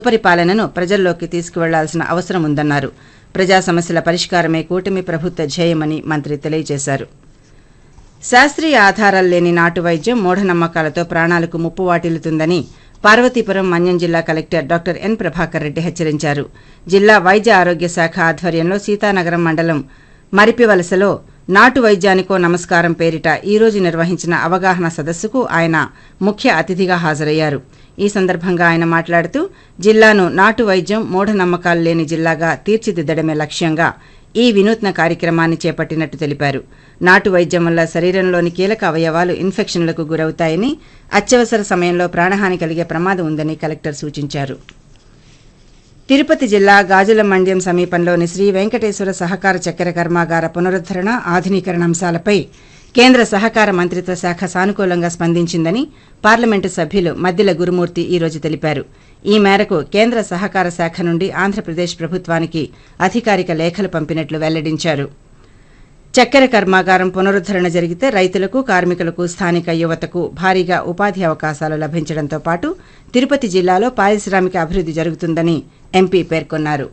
పరిపాలనను ప్రజల్లోకి తీసుకువెళ్లాల్సిన అవసరం ఉందన్నారు ప్రజా సమస్యల పరిష్కారమే కూటమి ప్రభుత్వ ధ్యేయమని మంత్రి తెలియజేశారు శాస్త్రీయ ఆధారాలు లేని నాటు వైద్యం మూఢనమ్మకాలతో ప్రాణాలకు ముప్పు వాటిల్లుతుందని పార్వతీపురం మన్యం జిల్లా collector doctor N Prabhakar Reddy హెచ్చరించారు జిల్లా వైద్య ఆరోగ్య శాఖ ఆధ్వర్యంలో సీతానగరం మండలం మరిపివలసలో నాటు వైద్యానికో నమస్కారం పేరిట ఈ రోజు నిర్వహించిన అవగాహన సదస్సుకు ఆయన ముఖ్య అతిథిగా హాజరయ్యారు ఈ సందర్భంగా ఆయన మాట్లాడుతూ జిల్లాను నాటు వైద్యం మూఢనమ్మకాలు లేని జిల్లాగా తీర్చిదిద్దడమే లక్ష్యంగా ఈ వినూత్న కార్యక్రమాన్ని చేపట్టినట్టు తెలిపారు నాటు వైద్యం వల్ల శరీరంలోని కీలక అవయవాలు ఇన్ఫెక్షన్లకు గురవుతాయని అత్యవసర సమయంలో ప్రాణహాని కలిగే ప్రమాదం ఉందని కలెక్టర్ సూచించారు తిరుపతి జిల్లా గాజుల మండ్యం సమీపంలోని శ్రీ వెంకటేశ్వర సహకార చక్కెర కర్మాగార పునరుద్దరణ ఆధునీకరణ అంశాలపై కేంద్ర సహకార మంత్రిత్వ శాఖ సానుకూలంగా స్పందించిందని పార్లమెంటు సభ్యులు మద్దిల గురుమూర్తి ఈ రోజు తెలిపారు ఈ మేరకు కేంద్ర సహకార శాఖ నుండి ఆంధ్రప్రదేశ్ ప్రభుత్వానికి అధికారిక లేఖలు పంపినట్లు వెల్లడించారు చక్కెర కర్మాగారం పునరుద్దరణ జరిగితే రైతులకు కార్మికులకు స్థానిక యువతకు భారీగా ఉపాధి అవకాశాలు లభించడంతో పాటు తిరుపతి జిల్లాలో పారిశ్రామిక అభివృద్ధి జరుగుతుందని ఎంపీ పేర్కొన్నారు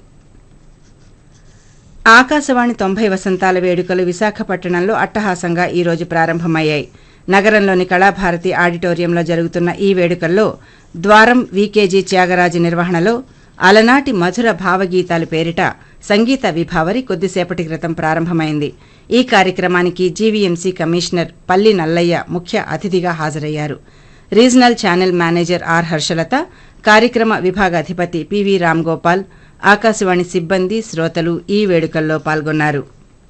ఆకాశవాణి తొంభై వసంతాల వేడుకలు విశాఖపట్టణంలో అట్టహాసంగా ఈ రోజు ప్రారంభమయ్యాయి నగరంలోని కళాభారతి ఆడిటోరియంలో జరుగుతున్న ఈ వేడుకల్లో ద్వారం వీకేజీ త్యాగరాజు నిర్వహణలో అలనాటి మధుర భావగీతాలు పేరిట సంగీత విభావరి కొద్దిసేపటి క్రితం ప్రారంభమైంది ఈ కార్యక్రమానికి జీవీఎంసీ కమిషనర్ పల్లి నల్లయ్య ముఖ్య అతిథిగా హాజరయ్యారు regional channel manager R Harshalatha కార్యక్రమ విభాగ అధిపతి పివి రామ్ గోపాల్ ఆకాశవాణి సిబ్బంది శ్రోతలు ఈ వేడుకల్లో పాల్గొన్నారు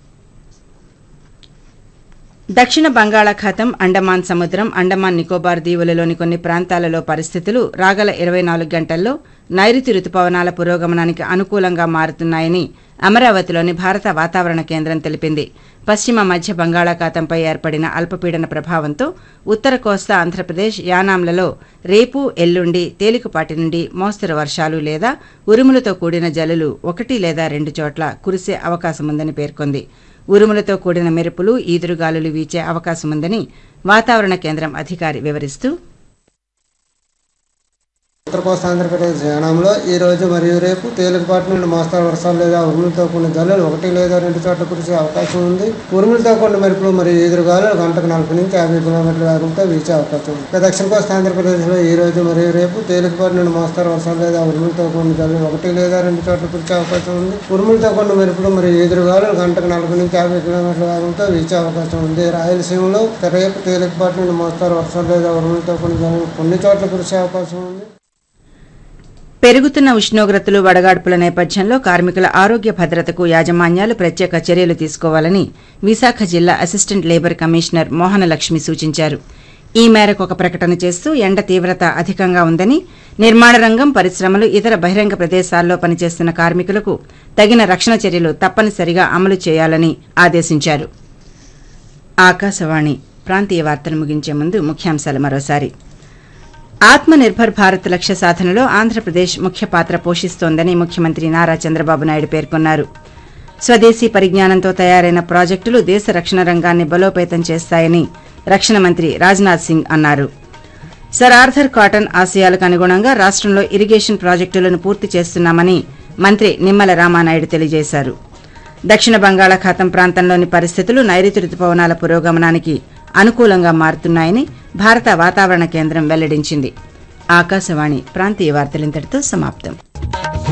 దక్షిణ బంగాళాఖాతం అండమాన్ సముద్రం అండమాన్ నికోబార్ దీవులలోని కొన్ని ప్రాంతాలలో పరిస్థితులు రాగల ఇరవై నాలుగు గంటల్లో నైరుతి రుతుపవనాల పురోగమనానికి అనుకూలంగా మారుతున్నాయని అమరావతిలోని భారత వాతావరణ కేంద్రం తెలిపింది పశ్చిమ మధ్య బంగాళాఖాతంపై ఏర్పడిన అల్పపీడన ప్రభావంతో ఉత్తర కోస్తా ఆంధ్రప్రదేశ్ యానాంలలో రేపు ఎల్లుండి తేలికపాటి నుండి మోస్తరు వర్షాలు లేదా ఉరుములతో కూడిన జల్లులు ఒకటి లేదా రెండు చోట్ల కురిసే అవకాశముందని పేర్కొంది ఉరుములతో కూడిన మెరుపులు ఈదురుగాలులు వీచే అవకాశముందని వాతావరణ కేంద్రం అధికారి వివరిస్తూ ఉత్తర కోస్తా ఆంధ్రప్రదేశ్ యానంలో ఈ రోజు మరియు రేపు తేలికపాటి నుండి మోస్తరు వర్షాలు లేదా ఉరుములతో కూడిన జల్లులు ఒకటి లేదా రెండు చోట్ల కురిసే అవకాశం ఉంది ఉరుములతో కూడిన మెరుపులు మరియు ఎదురుగాలు గంటకు నలభై నుంచి యాభై కిలోమీటర్ల వేగంతో వీచే అవకాశం ఉంది ఇక దక్షిణ కోస్తా ఆంధ్రప్రదేశ్లో ఈ రోజు మరియు రేపు తేలికపాటి నుండి మోస్తరు వర్షాలు లేదా ఉరుములతో కూడిన జల్లులు ఒకటి లేదా రెండు చోట్ల కురిసే అవకాశం ఉంది ఉరుములతో కూడిన మెరుపులు మరియు ఎదురుగాలు గంటకు నలభై నుంచి యాభై కిలోమీటర్ల వేగంతో వీచే అవకాశం ఉంది రాయలసీమలో రేపు తేలికపాటి నుండి మోస్తరు వర్షాలు లేదా ఉరుములతో కూడిన జల్లులు కొన్ని చోట్ల కురిసే అవకాశం ఉంది పెరుగుతున్న ఉష్ణోగ్రతలు వడగాడ్పుల నేపథ్యంలో కార్మికుల ఆరోగ్య భద్రతకు యాజమాన్యాలు ప్రత్యేక చర్యలు తీసుకోవాలని విశాఖ జిల్లా అసిస్టెంట్ లేబర్ కమిషనర్ మోహనలక్ష్మి సూచించారు ఈ మేరకు ఒక ప్రకటన చేస్తూ ఎండ తీవ్రత అధికంగా ఉందని నిర్మాణ రంగం పరిశ్రమలు ఇతర బహిరంగ ప్రదేశాల్లో పనిచేస్తున్న కార్మికులకు తగిన రక్షణ చర్యలు తప్పనిసరిగా అమలు చేయాలని ఆదేశించారు ఆకాశవాణి ప్రాంతీయ వార్తలు ముగించే ముందు ముఖ్యాంశాలు మరోసారి ఆత్మనిర్భర్ భారత్ లక్ష్య సాధనలో ఆంధ్రప్రదేశ్ ముఖ్య పాత్ర పోషిస్తోందని ముఖ్యమంత్రి నారా చంద్రబాబు నాయుడు పేర్కొన్నారు స్వదేశీ పరిజ్ఞానంతో తయారైన ప్రాజెక్టులు దేశ రక్షణ రంగాన్ని బలోపేతం చేస్తాయని రక్షణ మంత్రి రాజ్నాథ్ సింగ్ అన్నారు సర్ ఆర్థర్ కాటన్ ఆశయాలకు అనుగుణంగా రాష్ట్రంలో ఇరిగేషన్ ప్రాజెక్టులను పూర్తి చేస్తున్నామని మంత్రి నిమ్మల రామానాయుడు తెలియజేశారు దక్షిణ బంగాళాఖాతం ప్రాంతంలోని పరిస్థితులు నైరుతి రుతుపవనాల పురోగమనానికి అనుకూలంగా మారుతున్నాయని భారత వాతావరణ కేంద్రం వెల్లడించింది ఆకాశవాణి ప్రాంతీయ వార్తలింతటితో సమాప్తం